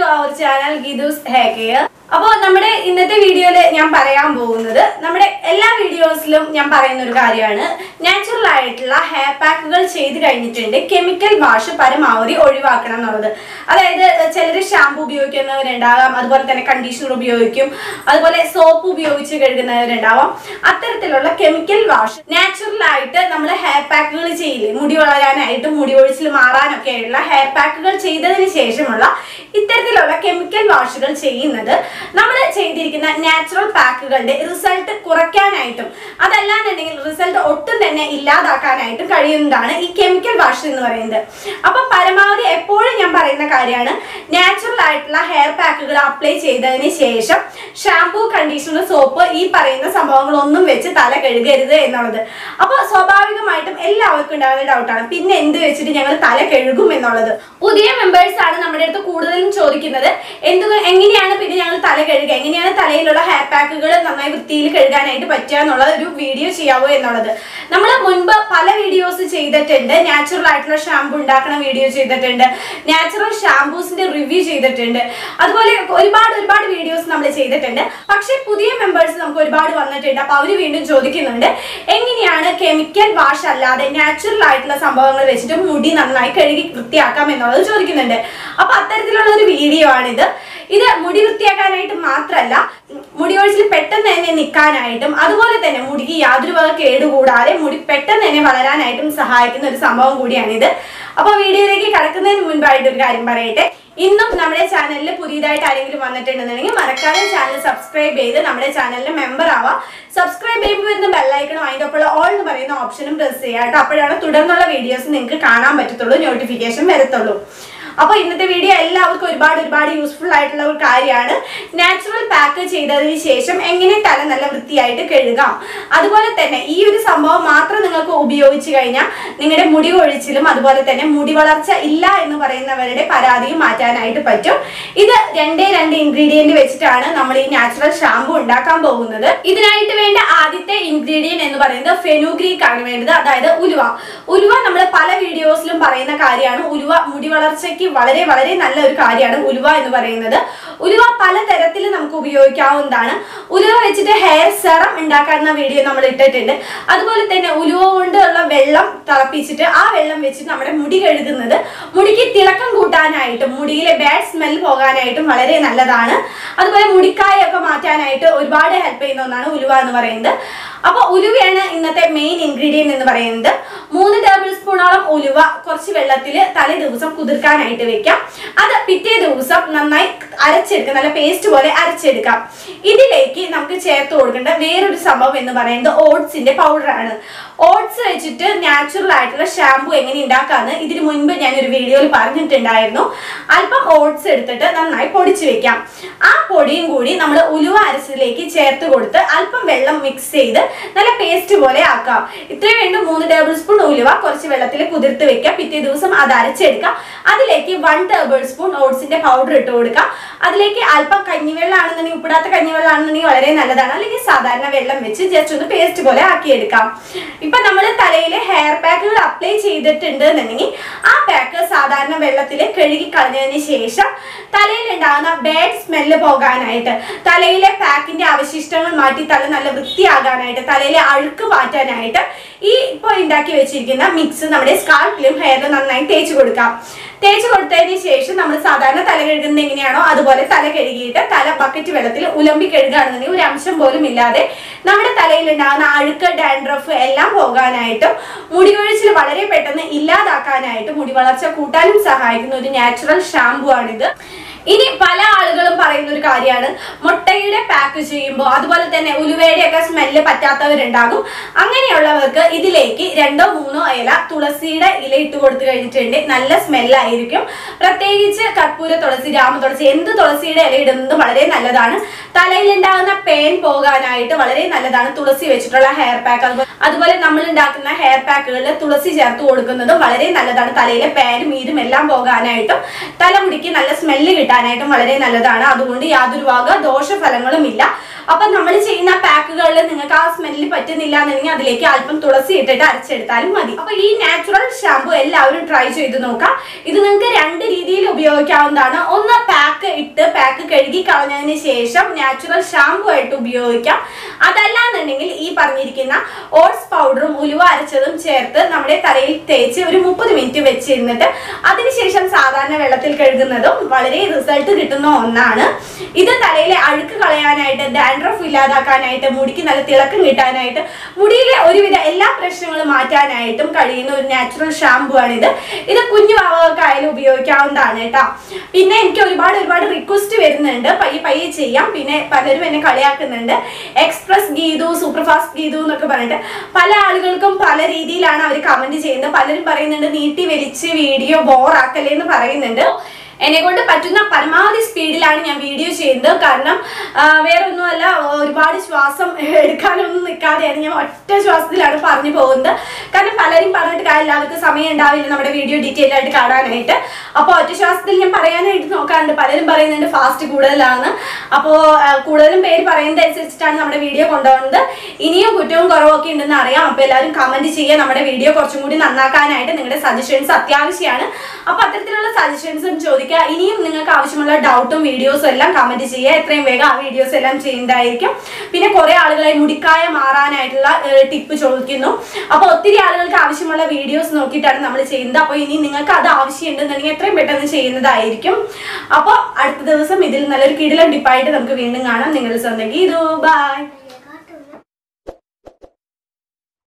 അവർ channel ഗിദൂസ് hair care അപ്പോൾ നമ്മുടെ ഇന്നത്തെ വീഡിയോയിൽ ഞാൻ പറയാൻ പോകുന്നത് നമ്മുടെ എല്ലാ വീഡിയോസിലും ഞാൻ പറയുന്ന ഒരു കാര്യമാണ് നാച്ചുറൽ ആയിട്ടുള്ള ഹെയർ പാക്കുകൾ ചെയ്ത് കഴിഞ്ഞിട്ടുണ്ട് കെമിക്കൽ വാഷ് പരമാവധി ഒഴിവാക്കണം എന്നുള്ളത് അതായത് ചിലർ ഷാമ്പു ഉപയോഗിക്കുന്നവരുണ്ടാകാം അതുപോലെ തന്നെ കണ്ടീഷണർ ഉപയോഗിക്കും അതുപോലെ സോപ്പ് ഉപയോഗിച്ച് കഴുകുന്നവരുണ്ടാവാം അത്തരത്തിലുള്ള കെമിക്കൽ വാഷ് നാച്ചുറൽ ആയിട്ട് നമ്മൾ ഹെയർ പാക്കുകൾ ചെയ്യില്ലേ മുടി വളരാനായിട്ടും മുടി ഒഴിച്ചിൽ മാറാനൊക്കെയുള്ള ഹെയർ പാക്കുകൾ ചെയ്തതിന് ശേഷമുള്ള ഇത്തരത്തിലുള്ള കെമിക്കൽ വാഷുകൾ ചെയ്യുന്നത് നമ്മൾ ചെയ്തിരിക്കുന്ന നാച്ചുറൽ പാക്കുകളുടെ റിസൾട്ട് കുറയ്ക്കാനായിട്ടും അതല്ലാന്നുണ്ടെങ്കിൽ റിസൾട്ട് ഒട്ടും തന്നെ ഇല്ലാതാക്കാനായിട്ടും കഴിയുന്നതാണ് ഈ കെമിക്കൽ വാഷ് എന്ന് പറയുന്നത് അപ്പൊ പരമാവധി എപ്പോഴും ഞാൻ പറയുന്ന കാര്യമാണ് നാച്ചുറൽ ആയിട്ടുള്ള ഹെയർ പാക്കുകൾ അപ്ലൈ ചെയ്തതിന് ശേഷം ഷാംപൂ കണ്ടീഷണർ സോപ്പ് ഈ പറയുന്ന സംഭവങ്ങളൊന്നും വെച്ച് തല കഴുകരുത് എന്നുള്ളത് അപ്പോൾ സ്വാഭാവികമായിട്ടും എല്ലാവർക്കും ഉണ്ടാകുന്ന ഡൗട്ടാണ് പിന്നെ എന്ത് വെച്ചിട്ട് ഞങ്ങൾ തല കഴുകും എന്നുള്ളത് പുതിയ മെമ്പേഴ്സ് ആണ് നമ്മുടെ അടുത്ത് കൂടുതലും ചോദിക്കുന്നത് എന്ത് എങ്ങനെയാണ് പിന്നെ ഞങ്ങൾ തല കഴുകുക എങ്ങനെയാണ് തലയിലുള്ള ഹെയർ പാക്കുകൾ നന്നായി വൃത്തിയിൽ കഴുകാനായിട്ട് പറ്റുക എന്നുള്ള ഒരു വീഡിയോ ചെയ്യാവോ എന്നുള്ളത് നമ്മൾ മുൻപ് പല വീഡിയോസ് ചെയ്തിട്ടുണ്ട് നാച്ചുറൽ ആയിട്ടുള്ള ഷാമ്പു ഉണ്ടാക്കുന്ന വീഡിയോ ചെയ്തിട്ടുണ്ട് നാച്ചുറൽ ഷാംപൂസിന്റെ റിവ്യൂ ചെയ്തിട്ടുണ്ട് അതുപോലെ ഒരുപാട് ഒരുപാട് വീഡിയോസ് നമ്മൾ ചെയ്തിട്ടുണ്ട് പക്ഷേ പുതിയ മെമ്പേഴ്സ് നമുക്ക് ഒരുപാട് വന്നിട്ടുണ്ട് അപ്പൊ അവര് വീണ്ടും ചോദിക്കുന്നുണ്ട് എങ്ങനെയാണ് കെമിക്കൽ വാഷ് അല്ലാതെ നാച്ചുറൽ ആയിട്ടുള്ള സംഭവങ്ങൾ വെച്ചിട്ട് മുടി നന്നായി കഴുകി വൃത്തിയാക്കാം എന്നുള്ളത് ചോദിക്കുന്നുണ്ട് അപ്പൊ അത്തരത്തിലുള്ള ഒരു വീഡിയോ ആണിത് ഇത് മുടി വൃത്തിയാക്കാനായിട്ട് മാത്രമല്ല മുടി ഒഴിച്ചിൽ പെട്ടെന്ന് തന്നെ നിൽക്കാനായിട്ടും അതുപോലെ തന്നെ മുടിക്ക് യാതൊരു വക കേടുകൂടാതെ മുടി പെട്ടെന്ന് തന്നെ വളരാനായിട്ടും സഹായിക്കുന്ന ഒരു സംഭവം കൂടിയാണിത് അപ്പോൾ വീഡിയോയിലേക്ക് കടക്കുന്നതിന് മുൻപായിട്ട് ഒരു കാര്യം പറയട്ടെ ഇന്നും നമ്മുടെ ചാനലിൽ പുതിയതായിട്ട് ആരെങ്കിലും വന്നിട്ടുണ്ടെന്നുണ്ടെങ്കിൽ മറക്കാതെ ചാനൽ സബ്സ്ക്രൈബ് ചെയ്ത് നമ്മുടെ ചാനലിൽ മെമ്പർ ആവാം സബ്സ്ക്രൈബ് ചെയ്യുമ്പോൾ വരുന്ന ബെല്ലൈക്കണും അതിൻ്റെ ഒപ്പം ഓൾ എന്ന് പറയുന്ന ഓപ്ഷനും പ്രസ് ചെയ്യുക കേട്ടോ അപ്പോഴാണ് തുടർന്നുള്ള വീഡിയോസ് നിങ്ങൾക്ക് കാണാൻ പറ്റത്തുള്ളൂ നോട്ടിഫിക്കേഷൻ വരത്തുള്ളൂ അപ്പോൾ ഇന്നത്തെ വീഡിയോ എല്ലാവർക്കും ഒരുപാട് ഒരുപാട് യൂസ്ഫുൾ ആയിട്ടുള്ള ഒരു കാര്യമാണ് നാച്ചുറൽ പാക്ക് ചെയ്തതിന് ശേഷം എങ്ങനെ തല നല്ല വൃത്തിയായിട്ട് കഴുകാം അതുപോലെ തന്നെ ഈ ഒരു സംഭവം മാത്രം നിങ്ങൾക്ക് ഉപയോഗിച്ച് കഴിഞ്ഞാൽ നിങ്ങളുടെ മുടി കൊഴിച്ചിലും അതുപോലെ തന്നെ മുടി വളർച്ച ഇല്ല എന്ന് പറയുന്നവരുടെ പരാതിയും മാറ്റാനായിട്ട് പറ്റും ഇത് രണ്ടേ രണ്ട് ഇൻഗ്രീഡിയന്റ് വെച്ചിട്ടാണ് നമ്മൾ ഈ നാച്ചുറൽ ഷാമ്പു ഉണ്ടാക്കാൻ പോകുന്നത് ഇതിനായിട്ട് വേണ്ട ആദ്യത്തെ ഇൻഗ്രീഡിയന്റ് എന്ന് പറയുന്നത് ഫെനുഗ്രീക്ക് ആണ് വേണ്ടത് അതായത് ഉലുവ ഉലുവ നമ്മൾ പല വീഡിയോസിലും പറയുന്ന കാര്യമാണ് ഉലുവ മുടി വളർച്ചയ്ക്ക് വളരെ വളരെ നല്ല ഒരു കാര്യമാണ് ഉലുവ എന്ന് പറയുന്നത് ഉലുവ പല തരത്തിൽ നമുക്ക് ഉപയോഗിക്കാവുന്നതാണ് ഉലുവ വെച്ചിട്ട് ഹെയർ സെറം ഉണ്ടാക്കാവുന്ന വീഡിയോ നമ്മൾ ഇട്ടിട്ടുണ്ട് അതുപോലെ തന്നെ ഉലുവ കൊണ്ടുള്ള വെള്ളം തിളപ്പിച്ചിട്ട് ആ വെള്ളം വെച്ചിട്ട് നമ്മുടെ മുടി കഴുകുന്നത് മുടിക്ക് തിളക്കം കൂട്ടാനായിട്ടും മുടിയിലെ ബാഡ് സ്മെൽ പോകാനായിട്ടും വളരെ നല്ലതാണ് അതുപോലെ മുടിക്കായൊക്കെ മാറ്റാനായിട്ട് ഒരുപാട് ഹെൽപ്പ് ചെയ്യുന്ന ഒന്നാണ് ഉലുവ എന്ന് പറയുന്നത് അപ്പോൾ ഉലുവയാണ് ഇന്നത്തെ മെയിൻ ഇൻഗ്രീഡിയന്റ് എന്ന് പറയുന്നത് മൂന്ന് ടേബിൾ സ്പൂണോളം ഉലുവ കുറച്ച് വെള്ളത്തിൽ തലേ ദിവസം കുതിർക്കാനായിട്ട് വെക്കാം അത് പിറ്റേ ദിവസം നന്നായി അരച്ചെടുക്കാം നല്ല പേസ്റ്റ് പോലെ അരച്ചെടുക്കാം ഇതിലേക്ക് നമുക്ക് ചേർത്ത് കൊടുക്കേണ്ട വേറൊരു സംഭവം എന്ന് പറയുന്നത് ഓട്സിന്റെ പൗഡറാണ് ഓട്സ് വെച്ചിട്ട് നാച്ചുറൽ ആയിട്ടുള്ള ഷാമ്പു എങ്ങനെ ഉണ്ടാക്കാന്ന് ഇതിനു മുൻപ് ഞാൻ ഒരു വീഡിയോയിൽ പറഞ്ഞിട്ടുണ്ടായിരുന്നു അല്പം ഓട്സ് എടുത്തിട്ട് നന്നായി പൊടിച്ചു വെക്കാം ആ പൊടിയും കൂടി നമ്മൾ ഉലുവ അരച്ചതിലേക്ക് ചേർത്ത് കൊടുത്ത് അല്പം വെള്ളം മിക്സ് ചെയ്ത് നല്ല പേസ്റ്റ് പോലെ ആക്കാം ഇത്രയും വേണ്ട മൂന്ന് ടേബിൾ സ്പൂൺ ഉലുവ കുറച്ച് വെള്ളത്തിൽ കുതിർത്ത് വെക്കാം പിറ്റേ ദിവസം അത് അരച്ചെടുക്കാം അതിലേക്ക് വൺ ടേബിൾ സ്പൂൺ ഓട്സിന്റെ പൗഡർ ഇട്ട് കൊടുക്കാം അതിലേക്ക് അല്പം കഞ്ഞിവെള്ളം ആണെന്നുണ്ടെങ്കിൽ ഉപ്പിടാത്ത കഞ്ഞിവെള്ളം ആണെന്നുണ്ടെങ്കിൽ വളരെ നല്ലതാണ് അല്ലെങ്കിൽ സാധാരണ വെള്ളം വെച്ച് ജസ്റ്റ് ഒന്ന് പേസ്റ്റ് പോലെ ആക്കിയെടുക്കാം ഇപ്പൊ നമ്മൾ തലയിൽ ഹെയർ പാക്കുകൾ അപ്ലൈ ചെയ്തിട്ടുണ്ട് എന്നുണ്ടെങ്കിൽ ആ പാക്ക് സാധാരണ വെള്ളത്തിൽ കഴുകി കളഞ്ഞതിന് ശേഷം തലയിൽ ഉണ്ടാകുന്ന ബാഡ് സ്മെല്ല് പോകാനായിട്ട് തലയിലെ പാക്കിന്റെ അവശിഷ്ടങ്ങൾ മാറ്റി തല നല്ല വൃത്തിയാകാനായിട്ട് തലയിലെ അഴുക്ക് മാറ്റാനായിട്ട് ഈ ഇപ്പോൾ ഉണ്ടാക്കി വെച്ചിരിക്കുന്ന മിക്സ് നമ്മുടെ സ്കാൾപ്പിലും ഹെയറിലും നന്നായി തേച്ച് കൊടുക്കാം തേച്ച് കൊടുത്തതിന് ശേഷം നമ്മൾ സാധാരണ തല കഴുകുന്നത് എങ്ങനെയാണോ അതുപോലെ തല കഴുകിയിട്ട് തല ബക്കറ്റ് വെള്ളത്തിൽ ഉലമ്പി കഴുകുകയാണെന്നുണ്ടെങ്കിൽ ഒരു അംശം പോലും ഇല്ലാതെ നമ്മുടെ തലയിൽ ഉണ്ടാകുന്ന അഴുക്ക് ഡാൻഡ്രഫ് എല്ലാം പോകാനായിട്ടും മുടി കൊഴിച്ചിൽ വളരെ പെട്ടെന്ന് ഇല്ലാതാക്കാനായിട്ടും മുടി വളർച്ച കൂട്ടാനും സഹായിക്കുന്ന ഒരു നാച്ചുറൽ ഷാമ്പു ആണിത് ഇനി പല ആളുകളും പറയുന്ന ഒരു കാര്യമാണ് മുട്ടയുടെ പാക്ക് ചെയ്യുമ്പോൾ അതുപോലെ തന്നെ ഉലുവയുടെ ഒക്കെ സ്മെല്ല് പറ്റാത്തവരുണ്ടാകും അങ്ങനെയുള്ളവർക്ക് ഇതിലേക്ക് രണ്ടോ മൂന്നോ ഇല തുളസിയുടെ ഇല ഇട്ട് കൊടുത്തു കഴിഞ്ഞിട്ടുണ്ട് നല്ല സ്മെല്ലായിരിക്കും പ്രത്യേകിച്ച് കർപ്പൂര തുളസി രാമ തുളസി എന്ത് തുളസിയുടെ ഇല ഇടുന്നത് വളരെ നല്ലതാണ് തലയിൽ ഉണ്ടാകുന്ന പെയിൻ പോകാനായിട്ട് വളരെ നല്ലതാണ് തുളസി വെച്ചിട്ടുള്ള ഹെയർ പാക്ക് അതുപോലെ നമ്മൾ ഉണ്ടാക്കുന്ന ഹെയർ പാക്കുകളിൽ തുളസി ചേർത്ത് കൊടുക്കുന്നതും വളരെ നല്ലതാണ് തലയിലെ പേനും ഈരും എല്ലാം പോകാനായിട്ടും തലമുടിക്ക് നല്ല സ്മെല്ല് കിട്ടാൻ ഇടാനായിട്ടും വളരെ നല്ലതാണ് അതുകൊണ്ട് യാതൊരു വക ദോഷഫലങ്ങളും ഇല്ല അപ്പൊ നമ്മൾ ചെയ്യുന്ന പാക്കുകളിൽ നിങ്ങൾക്ക് ആ സ്മെല്ല് പറ്റുന്നില്ല എന്നുണ്ടെങ്കിൽ അതിലേക്ക് അല്പം തുളസി ഇട്ടിട്ട് അരച്ചെടുത്താലും മതി അപ്പൊ ഈ നാച്ചുറൽ ഷാമ്പു എല്ലാവരും ട്രൈ ചെയ്ത് നോക്കാം ഇത് നിങ്ങൾക്ക് രണ്ട് രീതിയിൽ ഉപയോഗിക്കാവുന്നതാണ് ഒന്ന് പാക്ക് ഇട്ട് പാക്ക് കഴുകി കളഞ്ഞതിന് ശേഷം നാച്ചുറൽ ഷാമ്പു ആയിട്ട് ഉപയോഗിക്കാം അതല്ലാന്നുണ്ടെങ്കിൽ ഈ പറഞ്ഞിരിക്കുന്ന ഓട്സ് പൗഡറും ഉലുവ അരച്ചതും ചേർത്ത് നമ്മുടെ തലയിൽ തേച്ച് ഒരു മുപ്പത് മിനിറ്റ് വെച്ചിരുന്നിട്ട് അതിനുശേഷം സാധാരണ വെള്ളത്തിൽ കഴുകുന്നതും വളരെ റിസൾട്ട് കിട്ടുന്ന ഒന്നാണ് ഇത് തലയിലെ അഴുക്ക് കളയാനായിട്ട് ഡാൻഡ്രഫ് ഇല്ലാതാക്കാനായിട്ട് മുടിക്ക് നല്ല തിളക്കം കിട്ടാനായിട്ട് മുടിയിലെ ഒരുവിധ എല്ലാ പ്രശ്നങ്ങളും മാറ്റാനായിട്ടും കഴിയുന്ന ഒരു നാച്ചുറൽ ഷാമ്പു ആണിത് ഇത് കുഞ്ഞു വാവകൾക്കായാലും ഉപയോഗിക്കാവുന്നതാണ് കേട്ടോ പിന്നെ എനിക്ക് ഒരുപാട് ഒരുപാട് റിക്വസ്റ്റ് വരുന്നുണ്ട് പയ്യെ പയ്യെ ചെയ്യാം പിന്നെ പലരും എന്നെ കളിയാക്കുന്നുണ്ട് express Geethu super fast Geethu എന്നൊക്കെ പറഞ്ഞിട്ട് പല ആളുകൾക്കും പല രീതിയിലാണ് അവർ കമന്റ് ചെയ്യുന്നത് പലരും പറയുന്നുണ്ട് നീട്ടി വലിച്ച് വീഡിയോ ബോറാക്കല്ലേ എന്ന് പറയുന്നുണ്ട് എന്നെ കൊണ്ട് പറ്റുന്ന പരമാവധി സ്പീഡിലാണ് ഞാൻ വീഡിയോ ചെയ്യുന്നത് കാരണം ആ, വേറെ ഒന്നുമല്ല ഒരുപാട് ശ്വാസം എടുക്കാനൊന്നും നിൽക്കാതെയാണ് ഞാൻ ഒറ്റ ശ്വാസത്തിലാണ് പറഞ്ഞു പോകുന്നത് കാരണം പലരും പറഞ്ഞിട്ട് കാര്യമില്ല അവർക്ക് സമയം ഉണ്ടാവില്ല നമ്മുടെ വീഡിയോ ഡീറ്റെയിൽ ആയിട്ട് കാണാനായിട്ട് അപ്പോൾ ഒറ്റ ശ്വാസത്തിൽ ഞാൻ പറയാനായിട്ട് നോക്കാറുണ്ട് പലരും പറയുന്നുണ്ട് ഫാസ്റ്റ് കൂടുതലാണ് അപ്പോൾ കൂടുതലും പേര് പറയുന്നത് അനുസരിച്ചിട്ടാണ് നമ്മുടെ വീഡിയോ കൊണ്ടുപോകുന്നത് ഇനിയും കുറ്റവും കുറവൊക്കെ ഉണ്ടെന്ന് അറിയാം അപ്പോൾ എല്ലാവരും കമന്റ് ചെയ്യുക നമ്മുടെ വീഡിയോ കുറച്ചും കൂടി നന്നാക്കാനായിട്ട് നിങ്ങളുടെ സജഷൻസ് അത്യാവശ്യമാണ് അപ്പോൾ അത്തരത്തിലുള്ള സജഷൻസും ചോദിക്കുക ഇനിയും നിങ്ങൾക്ക് ആവശ്യമുള്ള ഡൗട്ടും വീഡിയോസും എല്ലാം കമന്റ് ചെയ്യുക എത്രയും വേഗം ആ വീഡിയോസ് എല്ലാം ചെയ്യുന്നതായിരിക്കും പിന്നെ കുറെ ആളുകളെ മുടിക്കായ മാറാനായിട്ടുള്ള ടിപ്പ് ചോദിക്കുന്നു അപ്പോൾ ഒത്തിരി ആളുകൾക്ക് ആവശ്യമുള്ള വീഡിയോസ് നോക്കിയിട്ടാണ് നമ്മൾ ചെയ്യുന്നത് അപ്പോൾ ഇനി നിങ്ങൾക്ക് അത് ആവശ്യമുണ്ടെന്നുണ്ടെങ്കിൽ എത്രയും പെട്ടെന്ന് ചെയ്യുന്നതായിരിക്കും അപ്പോൾ അടുത്ത ദിവസം ഇതിൽ നല്ലൊരു കിടിലൻ ടിപ്പായിട്ട് നമുക്ക് വീണ്ടും കാണാം നിങ്ങൾ സ്വന്തം ഗീതു ബൈ